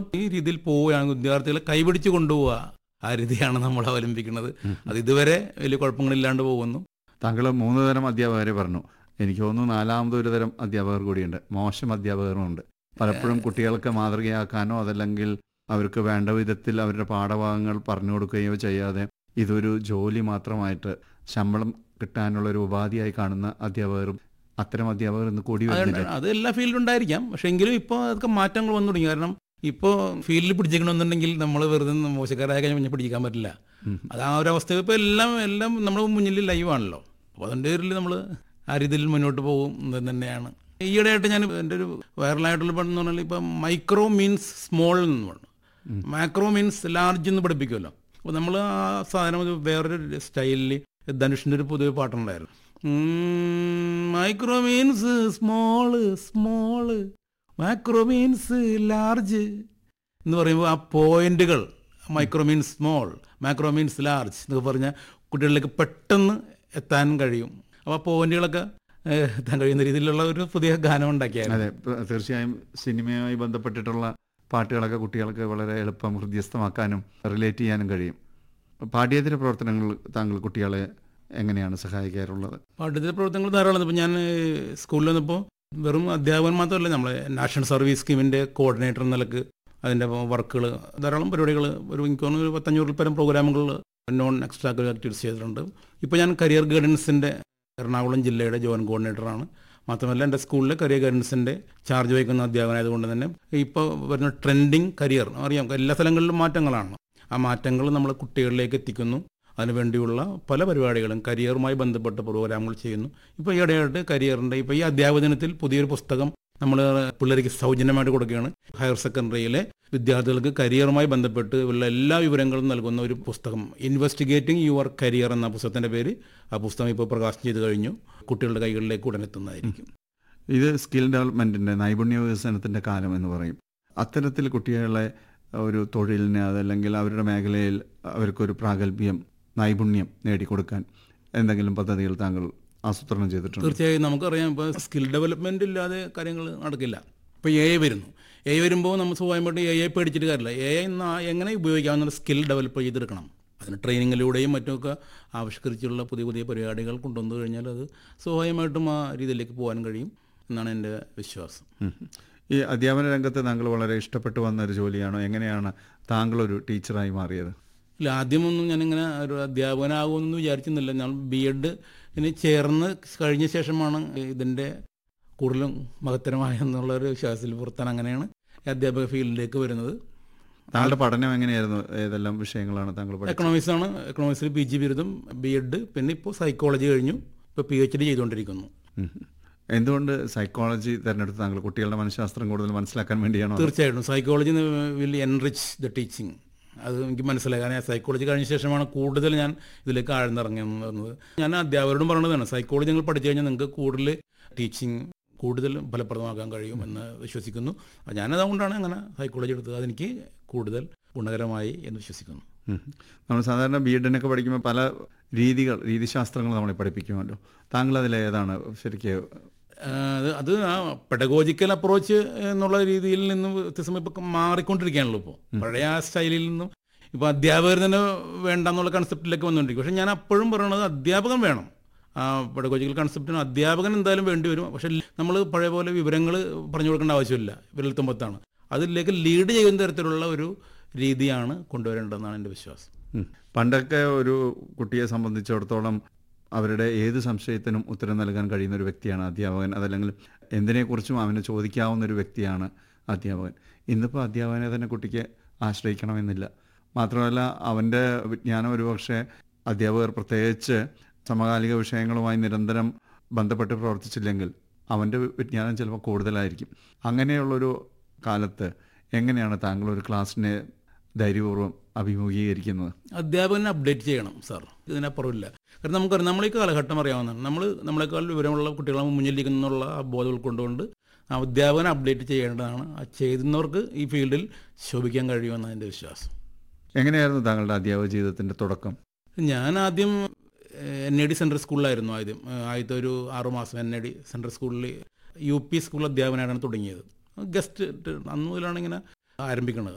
ഈ രീതിയിൽ പോവുകയാണ് വിദ്യാർത്ഥികളെ കൈപിടിച്ച് കൊണ്ടുപോവുക ആ രീതിയാണ് നമ്മൾ അവലംബിക്കുന്നത് അത് ഇതുവരെ വലിയ കുഴപ്പങ്ങളില്ലാണ്ട് പോകുന്നു താങ്കൾ മൂന്ന് തരം അധ്യാപകരെ പറഞ്ഞു എനിക്ക് തോന്നുന്നു നാലാമത് ഒരു തരം അധ്യാപകർ കൂടിയുണ്ട് മോശം അധ്യാപകരുമുണ്ട് പലപ്പോഴും കുട്ടികൾക്ക് മാതൃകയാക്കാനോ അതല്ലെങ്കിൽ അവർക്ക് വേണ്ട വിധത്തിൽ അവരുടെ പാഠഭാഗങ്ങൾ പറഞ്ഞു കൊടുക്കുകയോ ചെയ്യാതെ ഇതൊരു ജോലി മാത്രമായിട്ട് ശമ്പളം കിട്ടാനുള്ള ഒരു ഉപാധിയായി കാണുന്ന അധ്യാപകരും അത്തരം അധ്യാപകർ ഇന്ന് കൂടി വരുന്നില്ല അതുകൊണ്ട് അത് എല്ലാ ഫീൽഡിലും ഉണ്ടായിരിക്കാം പക്ഷെ എങ്കിലും ഇപ്പോൾ അതൊക്കെ മാറ്റങ്ങൾ വന്നു തുടങ്ങി കാരണം ഇപ്പോൾ ഫീൽഡിൽ പിടിച്ചിരിക്കണമെന്നുണ്ടെങ്കിൽ നമ്മൾ വെറുതെ മോശക്കാരായ കഴിഞ്ഞാൽ പിടിക്കാൻ പറ്റില്ല ഉം. അത് ആ ഒരു അവസ്ഥ ഇപ്പോൾ എല്ലാം എല്ലാം നമ്മുടെ മുന്നിൽ ലൈവാണല്ലോ അപ്പോൾ അതിൻ്റെ പേരിൽ നമ്മൾ ആ രീതിയിൽ മുന്നോട്ട് പോകും എന്ന് തന്നെയാണ് ഈയിടെയായിട്ട് ഞാൻ എൻ്റെ ഒരു വൈറലായിട്ടുള്ള പഠനം എന്ന് പറഞ്ഞാൽ ഇപ്പം മൈക്രോ മീൻസ് സ്മോൾ എന്ന് പറഞ്ഞു മാക്രോ മീൻസ് ലാർജ് എന്ന് പഠിപ്പിക്കുമല്ലോ അപ്പോൾ നമ്മൾ ആ സാധനം ഒരു വേറൊരു സ്റ്റൈലിൽ ധനുഷിൻ്റെ ഒരു പുതിയ പാട്ടുണ്ടായിരുന്നു micro means small small macro means large എന്ന് പറയുമ്പോൾ ആ പോയിന്റുകൾ micro means small macro means large എന്നൊക്കെ പറഞ്ഞാൽ കുട്ടികളിലേക്ക് പെട്ടെന്ന് എത്താൻ കഴിയും അപ്പോൾ ആ പോയിന്റുകളൊക്കെ ഏഹ്, എത്താൻ കഴിയുന്ന രീതിയിലുള്ള ഒരു പുതിയ ഗാനം ഉണ്ടാക്കിയായിരുന്നു അതെ പ- തീർച്ചയായും സിനിമയുമായി ബന്ധപ്പെട്ടിട്ടുള്ള പാട്ടുകളൊക്കെ കുട്ടികൾക്ക് വളരെ എളുപ്പം ഹൃദ്യസ്ഥമാക്കാനും റിലേറ്റ് ചെയ്യാനും കഴിയും പാഠ്യേതര പ്രവർത്തനങ്ങൾ താങ്കൾ കുട്ടികളെ എങ്ങനെയാണ് സഹായിക്കാറുള്ളത് പാഠ്യത്തിലെ പ്രവർത്തനങ്ങൾ ധാരാളം ഇപ്പോൾ ഞാൻ ഏഹ്, സ്കൂളിൽ വന്നപ്പോൾ വെറും അധ്യാപകൻ മാത്രമല്ല നമ്മളെ നാഷണൽ സർവീസ് സ്കീമിൻ്റെ കോർഡിനേറ്റർ എന്ന നിലക്ക് അതിൻ്റെ വർക്കുകൾ ധാരാളം പരിപാടികൾ ഒരു എനിക്ക് തോന്നുന്നു ഒരു പത്തഞ്ഞൂറിൽ പരം പ്രോഗ്രാമുകൾ നോൺ എക്സ്ട്രാ കരിക്കുലർ ആക്ടിവിറ്റീസ് ചെയ്തിട്ടുണ്ട് ഇപ്പോൾ ഞാൻ കരിയർ ഗൈഡൻസിൻ്റെ എറണാകുളം ജില്ലയുടെ ജോയിൻ കോർഡിനേറ്ററാണ് മാത്രമല്ല എൻ്റെ സ്കൂളിലെ കരിയർ ഗൈഡൻസിൻ്റെ ചാർജ് വഹിക്കുന്ന അധ്യാപകനായതുകൊണ്ട് തന്നെ ഇപ്പോൾ വരുന്ന ട്രെൻഡിങ് കരിയർ അറിയാം എല്ലാ സ്ഥലങ്ങളിലും മാറ്റങ്ങളാണ് ആ മാറ്റങ്ങൾ നമ്മൾ കുട്ടികളിലേക്ക് എത്തിക്കുന്നു അതിനുവേണ്ടിയുള്ള പല പരിപാടികളും കരിയറുമായി ബന്ധപ്പെട്ട പ്രോഗ്രാമുകൾ ചെയ്യുന്നു ഇപ്പോൾ ഈയിടെയായിട്ട് കരിയറിൻ്റെ ഇപ്പോൾ ഈ അധ്യാപക ദിനത്തിൽ പുതിയൊരു പുസ്തകം നമ്മൾ പിള്ളേർക്ക് സൗജന്യമായിട്ട് കൊടുക്കുകയാണ് ഹയർ സെക്കൻഡറിയിലെ വിദ്യാർത്ഥികൾക്ക് കരിയറുമായി ബന്ധപ്പെട്ട് ഉള്ള എല്ലാ വിവരങ്ങളും നൽകുന്ന ഒരു പുസ്തകം ഇൻവെസ്റ്റിഗേറ്റിംഗ് യുവർ കരിയർ എന്ന പുസ്തകത്തിൻ്റെ പേര് ആ പുസ്തകം ഇപ്പോൾ പ്രകാശനം ചെയ്ത് കഴിഞ്ഞു കുട്ടികളുടെ കൈകളിലേക്ക് ഉടൻ എത്തുന്നതായിരിക്കും ഇത് സ്കിൽ ഡെവലപ്മെൻറ്റിൻ്റെ നൈപുണ്യ വികസനത്തിൻ്റെ കാലം എന്ന് പറയും അത്തരത്തിൽ കുട്ടികളെ ഒരു തൊഴിലിന് അതല്ലെങ്കിൽ അവരുടെ മേഖലയിൽ അവർക്കൊരു പ്രാഗൽഭ്യം നൈപുണ്യം നേടിക്കൊടുക്കാൻ എന്തെങ്കിലും പദ്ധതികൾ താങ്കൾ ആസൂത്രണം ചെയ്തിട്ടുണ്ട് തീർച്ചയായും നമുക്കറിയാം ഇപ്പോൾ സ്കിൽ ഡെവലപ്മെന്റ് ഇല്ലാതെ കാര്യങ്ങൾ നടക്കില്ല ഇപ്പോൾ എ ഐ വരുന്നു എ ഐ വരുമ്പോൾ നമ്മൾ സ്വാഭാവികമായിട്ട് എ ഐ പേടിച്ചിട്ട് കാര്യമില്ല എ ഐ എങ്ങനെ ഉപയോഗിക്കാവുന്ന സ്കിൽ ഡെവലപ്പ് ചെയ്തെടുക്കണം അതിന് ട്രെയിനിങ്ങിലൂടെയും മറ്റുമൊക്കെ ആവിഷ്കരിച്ചുള്ള പുതിയ പുതിയ പരിപാടികൾ കൊണ്ടുവന്നു കഴിഞ്ഞാൽ അത് സ്വാഭാവികമായിട്ടും ആ രീതിയിലേക്ക് പോകാൻ കഴിയും എന്നാണ് എൻ്റെ വിശ്വാസം ഉം. ഈ അധ്യാപന രംഗത്ത് താങ്കൾ വളരെ ഇഷ്ടപ്പെട്ടു വന്ന ഒരു ജോലിയാണോ എങ്ങനെയാണ് താങ്കൾ ഒരു ടീച്ചറായി മാറിയത് ഇല്ല ആദ്യമൊന്നും ഞാനിങ്ങനെ ഒരു അധ്യാപകനാകുമെന്ന് വിചാരിച്ചിരുന്നില്ല ഞാൻ ബി എഡ് ഇനി ചേർന്ന് കഴിഞ്ഞ ശേഷമാണ് ഇതിൻ്റെ കൂടുതലും മഹത്തരമായ എന്നുള്ളൊരു വിശ്വാസത്തിൽ പുറത്താൻ അങ്ങനെയാണ് ഈ അധ്യാപക ഫീൽഡിലേക്ക് വരുന്നത് താങ്കളുടെ പഠനം എങ്ങനെയായിരുന്നു ഏതെല്ലാം വിഷയങ്ങളാണ് താങ്കൾ പഠിച്ചത് എക്കണോമിക്സ് ആണ് എക്കണോമിക്സിൽ പി ജി ബിരുദം ബി എഡ് പിന്നെ ഇപ്പോൾ സൈക്കോളജി കഴിഞ്ഞു ഇപ്പോൾ പി എച്ച് ഡി ചെയ്തുകൊണ്ടിരിക്കുന്നു ഉം. എന്തുകൊണ്ട് സൈക്കോളജി തിരഞ്ഞെടുത്ത് താങ്കൾ കുട്ടികളുടെ മനഃശാസ്ത്രം കൂടുതൽ മനസ്സിലാക്കാൻ വേണ്ടിയാണോ തീർച്ചയായിട്ടും psychology will enrich the teaching അത് എനിക്ക് മനസ്സിലായി കാരണം സൈക്കോളജി കഴിഞ്ഞ ശേഷമാണ് കൂടുതൽ ഞാൻ ഇതിലേക്ക് ആഴ്ന്നിറങ്ങുന്നത് ഞാൻ അധ്യാപകരോടും പറഞ്ഞതാണ് സൈക്കോളജി നിങ്ങൾ പഠിച്ചു കഴിഞ്ഞാൽ നിങ്ങൾക്ക് കൂടുതൽ ടീച്ചിങ് കൂടുതൽ ഫലപ്രദമാക്കാൻ കഴിയും എന്ന് വിശ്വസിക്കുന്നു അപ്പോൾ ഞാനതുകൊണ്ടാണ് അങ്ങനെ സൈക്കോളജി എടുത്തത് അതെനിക്ക് കൂടുതൽ ഗുണകരമായി എന്ന് വിശ്വസിക്കുന്നു ഉം. നമ്മൾ സാധാരണ ബി എഡിനൊക്കെ പഠിക്കുമ്പോൾ പല രീതികൾ രീതിശാസ്ത്രങ്ങൾ നമ്മളെ പഠിപ്പിക്കുമല്ലോ താങ്കൾ അതിലേതാണ് ശരിക്കും ആ, അത് അത് ആ പെഡഗോജിക്കൽ അപ്രോച്ച് എന്നുള്ള രീതിയിൽ നിന്ന് വ്യത്യസ്തമായി ഇപ്പോൾ മാറിക്കൊണ്ടിരിക്കുകയാണല്ലോ ഇപ്പോൾ പഴയ ആ സ്റ്റൈലിൽ നിന്നും ഇപ്പോൾ അധ്യാപകർ തന്നെ വേണ്ട എന്നുള്ള കൺസെപ്റ്റിലേക്ക് വന്നുകൊണ്ടിരിക്കും പക്ഷേ ഞാൻ അപ്പോഴും പറയണത് അധ്യാപകൻ വേണം ആ പെഡഗോജിക്കൽ കൺസെപ്റ്റിന് അധ്യാപകൻ എന്തായാലും വേണ്ടി വരും പക്ഷേ നമ്മൾ പഴയ പോലെ വിവരങ്ങൾ പറഞ്ഞു കൊടുക്കേണ്ട ആവശ്യമില്ല വിരൽത്തുമ്പത്താണ് അതിലേക്ക് ലീഡ് ചെയ്യുന്ന തരത്തിലുള്ള ഒരു രീതിയാണ് കൊണ്ടുവരേണ്ടതെന്നാണ് എൻ്റെ വിശ്വാസം ഉം. പണ്ടൊക്കെ ഒരു കുട്ടിയെ സംബന്ധിച്ചിടത്തോളം അവരുടെ ഏത് സംശയത്തിനും ഉത്തരം നൽകാൻ കഴിയുന്ന ഒരു വ്യക്തിയാണ് അധ്യാപകൻ അതല്ലെങ്കിൽ എന്തിനെക്കുറിച്ചും അവന് ചോദിക്കാവുന്ന ഒരു വ്യക്തിയാണ് അധ്യാപകൻ ഇന്നിപ്പോൾ അധ്യാപകനെ തന്നെ കുട്ടിക്ക് ആശ്രയിക്കണമെന്നില്ല മാത്രമല്ല അവൻ്റെ വിജ്ഞാനം ഒരുപക്ഷെ അധ്യാപകർ പ്രത്യേകിച്ച് സമകാലിക വിഷയങ്ങളുമായി നിരന്തരം ബന്ധപ്പെട്ട് പ്രവർത്തിച്ചില്ലെങ്കിൽ അവൻ്റെ വിജ്ഞാനം ചിലപ്പോൾ കൂടുതലായിരിക്കും അങ്ങനെയുള്ളൊരു കാലത്ത് എങ്ങനെയാണ് താങ്കൾ ഒരു ക്ലാസ്സിനെ ധൈര്യപൂർവ്വം അഭിമുഖീകരിക്കുന്നത് അധ്യാപകനെ അപ്ഡേറ്റ് ചെയ്യണം സാർ ഇതിനപ്പുറമില്ല കാരണം നമുക്കറിയാം നമ്മൾ ഈ കാലഘട്ടം അറിയാവുന്നതാണ് നമ്മൾ നമ്മളെക്കാൾ വിവരമുള്ള കുട്ടികളെ മുന്നിലിരിക്കുന്നുള്ള ആ ബോധം ഉൾക്കൊണ്ടുകൊണ്ട് ആ അധ്യാപകനെ അപ്ഡേറ്റ് ചെയ്യേണ്ടതാണ് ആ ചെയ്യുന്നവർക്ക് ഈ ഫീൽഡിൽ ശോഭിക്കാൻ കഴിയുമെന്നാണ് എൻ്റെ വിശ്വാസം എങ്ങനെയായിരുന്നു താങ്കളുടെ അധ്യാപക ജീവിതത്തിന്റെ തുടക്കം ഞാൻ ആദ്യം എൻ എ ഡി സെൻട്രൽ സ്കൂളിലായിരുന്നു ആദ്യം ഏഹ് ആദ്യത്തെ ഒരു ആറുമാസം എൻ എ ഡി സെൻട്രൽ സ്കൂളിൽ യു പി സ്കൂൾ അധ്യാപകനായിട്ടാണ് തുടങ്ങിയത് ഗസ്റ്റ് അന്ന് മുതലാണ് ഇങ്ങനെ ആരംഭിക്കുന്നത്